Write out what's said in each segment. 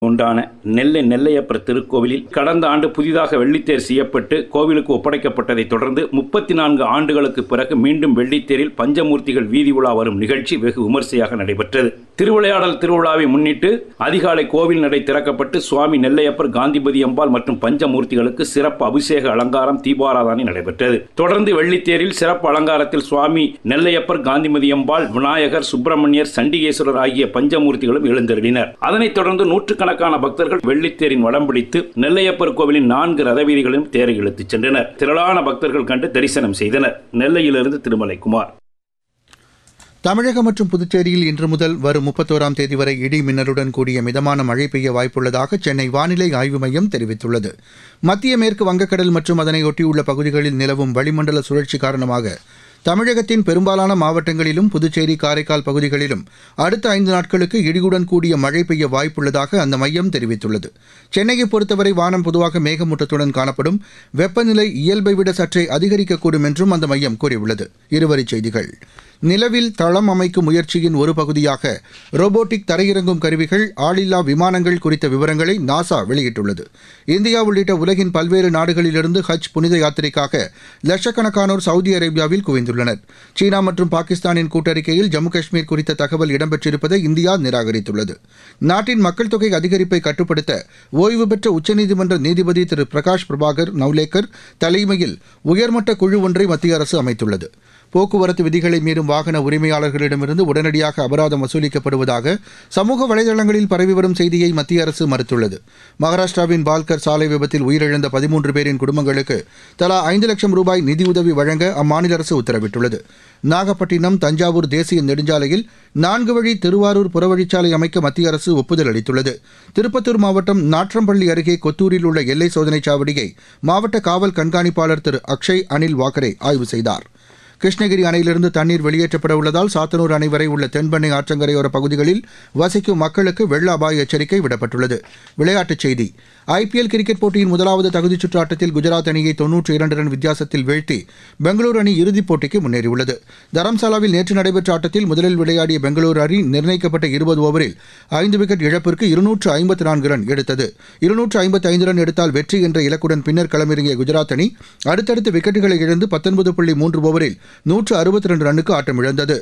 உண்டான நெல்லை நெல்லையப்பர் திருக்கோவிலில் கடந்த ஆண்டு புதிதாக வெள்ளித்தேர் செய்யப்பட்டு கோவிலுக்கு ஒப்படைக்கப்பட்டதைத் தொடர்ந்து முப்பத்தி நான்கு ஆண்டுகளுக்கு பிறகு மீண்டும் வெள்ளித்தேரில் பஞ்சமூர்த்திகள் வீதி உலா வரும் நிகழ்ச்சி வெகு விமர்சையாக நடைபெற்றது திருவிளையாடல் திருவிழாவை முன்னிட்டு அதிகாலை கோவில் நடை திறக்கப்பட்டு சுவாமி நெல்லையப்பர் காந்திபதி அம்பாள் மற்றும் பஞ்சமூர்த்திகளுக்கு சிறப்பு அபிஷேக அலங்காரம் தீபாராதனை நடைபெற்றது தொடர்ந்து வெள்ளித்தேரில் சிறப்பு அலங்காரத்தில் சுவாமி நெல்லையப்பர் காந்திமதி அம்பாள் விநாயகர் சுப்பிரமணியர் சண்டிகேஸ்வரர் ஆகிய பஞ்சமூர்த்திகளும் எழுந்தருளினர் அதனைத் தொடர்ந்து நூற்றுக்கணக்கான பக்தர்கள் வெள்ளித்தேரின் வடம் பிடித்து நெல்லையப்பர் கோவிலின் நான்கு ரதவீதிகளிலும் தேரை இழுத்துச் சென்றனர் திரளான பக்தர்கள் கண்டு தரிசனம் செய்தனர் நெல்லையிலிருந்து திருமலைக்குமார் தமிழகம் மற்றும் புதுச்சேரியில் இன்று முதல் வரும் முப்பத்தோராம் தேதி வரை இடி மின்னலுடன் கூடிய மிதமான மழை பெய்ய வாய்ப்புள்ளதாக சென்னை வானிலை ஆய்வு மையம் தெரிவித்துள்ளது மத்திய மேற்கு வங்கக்கடல் மற்றும் அதனை ஒட்டியுள்ள பகுதிகளில் நிலவும் வளிமண்டல சுழற்சி காரணமாக தமிழகத்தின் பெரும்பாலான மாவட்டங்களிலும் புதுச்சேரி காரைக்கால் பகுதிகளிலும் அடுத்த ஐந்து நாட்களுக்கு இடியுடன் கூடிய மழை பெய்ய வாய்ப்புள்ளதாக அந்த மையம் தெரிவித்துள்ளது சென்னையை பொறுத்தவரை வானம் பொதுவாக மேகமூட்டத்துடன் காணப்படும் வெப்பநிலை இயல்பை விட சற்றே அதிகரிக்கக்கூடும் என்றும் அந்த மையம் கூறியுள்ளது இருவரிச் செய்திகள் நிலவில் தளம் அமைக்கும் முயற்சியின் ஒரு பகுதியாக ரோபோட்டிக் தரையிறங்கும் கருவிகள் ஆளில்லா விமானங்கள் குறித்த விவரங்களை நாசா வெளியிட்டுள்ளது இந்தியா உள்ளிட்ட உலகின் பல்வேறு நாடுகளிலிருந்து ஹஜ் புனித யாத்திரைக்காக லட்சக்கணக்கானோர் சவுதி அரேபியாவில் குவிந்துள்ளனர் சீனா மற்றும் பாகிஸ்தானின் கூட்டறிக்கையில் ஜம்மு காஷ்மீர் குறித்த தகவல் இடம்பெற்றிருப்பதை இந்தியா நிராகரித்துள்ளது நாட்டின் மக்கள் தொகை அதிகரிப்பை கட்டுப்படுத்த ஓய்வு பெற்ற உச்சநீதிமன்ற நீதிபதி திரு பிரகாஷ் பிரபாகர் நவ்லேக்கர் தலைமையில் உயர்மட்ட குழு ஒன்றை மத்திய அரசு அமைத்துள்ளது போக்குவரத்து விதிகளை மீறும் வாகன உரிமையாளர்களிடமிருந்து உடனடியாக அபராதம் வசூலிக்கப்படுவதாக சமூக வலைதளங்களில் பரவி வரும் செய்தியை மத்திய அரசு மறுத்துள்ளது மகாராஷ்டிராவின் பால்கர் சாலை விபத்தில் உயிரிழந்த பதிமூன்று பேரின் குடும்பங்களுக்கு தலா ஐந்து லட்சம் ரூபாய் நிதியுதவி வழங்க அம்மாநில அரசு உத்தரவிட்டுள்ளது நாகப்பட்டினம் தஞ்சாவூர் தேசிய நெடுஞ்சாலையில் நான்கு வழி திருவாரூர் புறவழிச்சாலை அமைக்க மத்திய அரசு ஒப்புதல் அளித்துள்ளது திருப்பத்தூர் மாவட்டம் நாற்றம்பள்ளி அருகே கொத்தூரில் உள்ள எல்லை சோதனைச் சாவடியை மாவட்ட காவல் கண்காணிப்பாளர் திரு அக்ஷய் அனில் வாக்கரே ஆய்வு செய்தார் கிருஷ்ணகிரி அணையிலிருந்து தண்ணீர் வெளியேற்றப்பட உள்ளதால் சாத்தனூர் அணை வரை உள்ள தென்பெண்ணை ஆற்றங்கரையோர பகுதிகளில் வசிக்கும் மக்களுக்கு வெள்ள அபாய எச்சரிக்கை விடப்பட்டுள்ளது விளையாட்டுச் செய்தி ஐபிஎல் கிரிக்கெட் போட்டியின் முதலாவது தகுதிச் சுற்று ஆட்டத்தில் குஜராத் அணியை தொன்னூற்றி இரண்டு ரன் வித்தியாசத்தில் வீழ்த்தி பெங்களூரு அணி இறுதிப் போட்டிக்கு முன்னேறியுள்ளது தரம்சாலாவில் நேற்று நடைபெற்ற ஆட்டத்தில் முதலில் விளையாடிய பெங்களூரு அணி நிர்ணயிக்கப்பட்ட இருபது ஓவரில் ஐந்து விக்கெட் இழப்பிற்கு இருநூற்று ஐம்பத்து நான்கு ரன் எடுத்தது இருநூற்று ஐம்பத்து ஐந்து ரன் எடுத்தால் வெற்றி என்ற இலக்குடன் பின்னர் களமிறங்கிய குஜராத் அணி அடுத்தடுத்து விக்கெட்டுகளை இழந்து பத்தொன்பது புள்ளி மூன்று ஓவரில் நூற்று அறுபத்தி ரெண்டு ரன்னுக்கு ஆட்டமிழந்தது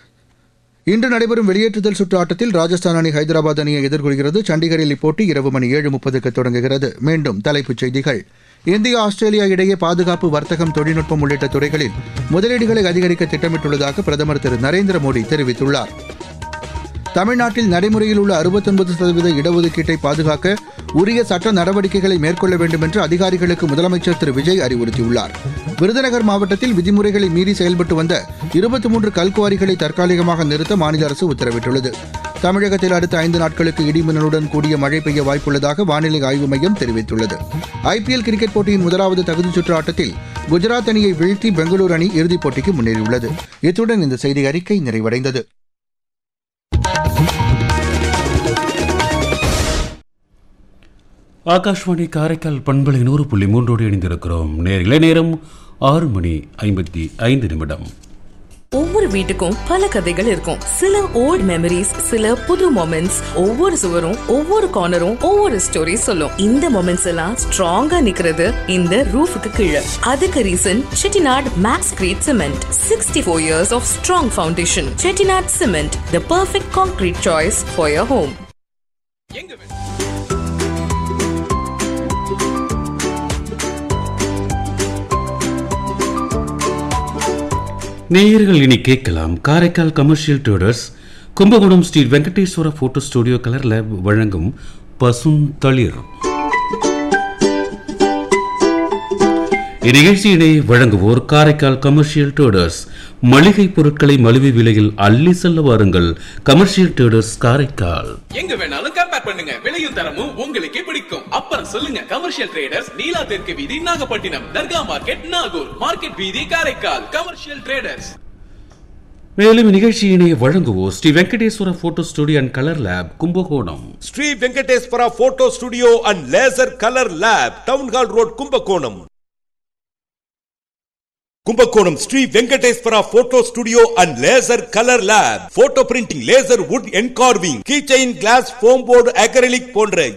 இன்று நடைபெறும் வெளியேற்றுதல் சுற்று ஆட்டத்தில் ராஜஸ்தான் அணி ஹைதராபாத் அணியை எதிர்கொள்கிறது சண்டிகரில் இப்போட்டி இரவு மணி ஏழு முப்பதுக்கு தொடங்குகிறது மீண்டும் தலைப்புச் செய்திகள் இந்தியா ஆஸ்திரேலியா இடையே பாதுகாப்பு வர்த்தகம் தொழில்நுட்பம் உள்ளிட்ட துறைகளில் முதலீடுகளை அதிகரிக்க திட்டமிட்டுள்ளதாக பிரதமர் திரு நரேந்திர மோடி தெரிவித்துள்ளார் தமிழ்நாட்டில் நடைமுறையில் உள்ள அறுபத்தொன்பது சதவீத இடஒதுக்கீட்டை பாதுகாக்க உரிய சட்ட நடவடிக்கைகளை மேற்கொள்ள வேண்டும் என்று அதிகாரிகளுக்கு முதலமைச்சர் திரு விஜய் அறிவுறுத்தியுள்ளார் விருதுநகர் மாவட்டத்தில் விதிமுறைகளை மீறி செயல்பட்டு வந்த இருபத்தி மூன்று கல்குவாரிகளை தற்காலிகமாக நிறுத்த மாநில அரசு உத்தரவிட்டுள்ளது தமிழகத்தில் அடுத்த ஐந்து நாட்களுக்கு இடிமின்னலுடன் கூடிய மழை பெய்ய வாய்ப்புள்ளதாக வானிலை ஆய்வு மையம் தெரிவித்துள்ளது ஐபிஎல் கிரிக்கெட் போட்டியின் முதலாவது தகுதிச் சுற்று ஆட்டத்தில் குஜராத் அணியை வீழ்த்தி பெங்களூரு அணி இறுதிப் போட்டிக்கு முன்னேறியுள்ளது இத்துடன் இந்த செய்தி அறிக்கை நிறைவடைந்தது ஆகாஷ்வாணி காரைக்கால் பண்பலை நூறு புள்ளி மூன்றோடு இணைந்திருக்கிறோம் நேரிலே நேரம் ஆறு மணி ஐம்பத்தி ஐந்து நிமிடம் ஒவ்வொரு வீட்டுக்கும் பல கதைகள் இருக்கும் சில ஓல்ட் மெமரிஸ் சில புது மொமெண்ட்ஸ் ஒவ்வொரு சுவரும் ஒவ்வொரு கார்னரும் ஒவ்வொரு ஸ்டோரி சொல்லும் இந்த மொமெண்ட்ஸ் எல்லாம் ஸ்ட்ராங்கா நிக்கிறது இந்த ரூஃபுக்கு கீழே அதுக்கு reason Chettinad Maxcrete cement sixty four years of strong foundation Chettinad cement the perfect concrete choice for your home நேயர்கள் இனி கேட்கலாம் Karaikal commercial traders Kumbakonam Sri Venkateswara photo studio colour lab வழங்கும் பசுந்தளிர் இந்நிகழ்ச்சியினை வழங்குவோர் காரைக்கால் கமர்ஷியல் ட்ரேடர்ஸ் மளிகை பொருட்களை மலிவு விலையில் அள்ளி செல்ல வாருங்கள் கமர்ஷியல் ட்ரேடர்ஸ் காரைக்கால் எங்க வேணாலும் கம்பேர் பண்ணுங்க விலையும் தரமும் உங்களுக்கே பிடிக்கும் அப்புறம் சொல்லுங்க கமர்ஷியல் ட்ரேடர்ஸ் நீலா தெற்கு வீதி நாகப்பட்டினம் தர்கா மார்க்கெட் நாகூர் மார்க்கெட் வீதி காரைக்கால் கமர்ஷியல் ட்ரேடர்ஸ் மேலும் இந்நிகழ்ச்சியினை வழங்குவோர் Sri Venkateswara photo studio and colour lab Kumbakonam Sri Venkateswara photo studio and laser colour lab town hall road Kumbakonam Kumbakonam Sri Venkateswara photo studio and laser colour lab photo printing laser wood engraving keychain glass foam board acrylic போன்ற